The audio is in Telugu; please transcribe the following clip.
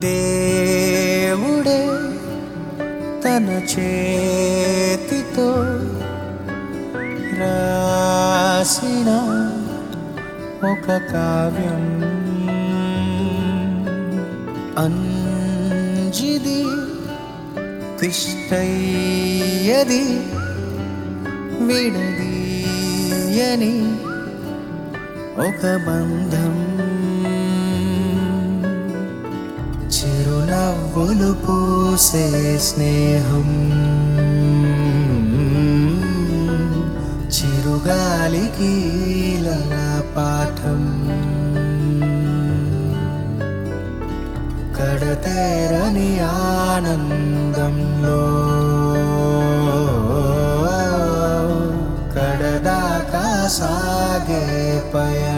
దేవుడే తన చేతితో రాసిన ఒక కావ్యం అంజిది తిష్టయ్యది విడదీయని ఒక బంధం చిరునవ్వులు పూసే స్నేహం చిరుగాలికి ఈలల పాఠం కడతేరని ఆనందంలో కడదాకా సాగే పయ